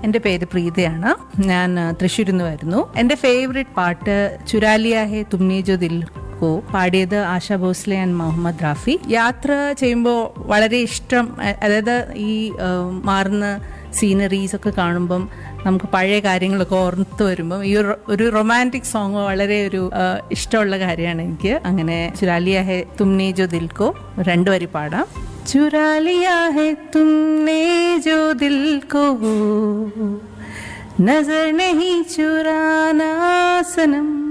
എൻ്റെ പേര് പ്രീതയാണ് ഞാൻ ആ, തൃശ്ശൂരിൽ നിന്ന് വരുന്നു എൻ്റെ ഫേവറേറ്റ് പാട്ട് ചുരാലിയ ഹെ തുമ്നെ ജോ ദിൽ കോ പാടിയത് ആശാ ഭോസ്ലെ ആൻഡ് മുഹമ്മദ് റാഫി യാത്ര ചെയ്യുമ്പോൾ വളരെ ഇഷ്ടം അ- അതായത് ഈ ആ, മാറുന്ന സീനറീസ് ഒക്കെ കാണുമ്പം നമുക്ക് പഴയ കാര്യങ്ങളൊക്കെ ഓർത്ത് വരുമ്പം ഈ ഒരു ഒരു റൊമാൻറ്റിക് സോങ് വളരെ ഒരു ആ, ഇഷ്ടമുള്ള കാര്യമാണ് എനിക്ക് അങ്ങനെ ചുരാലിയ ഹെ തുമ്നെ ജോ ദിൽ കോ രണ്ടു വരി പാടാം चुरा लिया है तुमने जो दिल को नजर नहीं चुराना सनम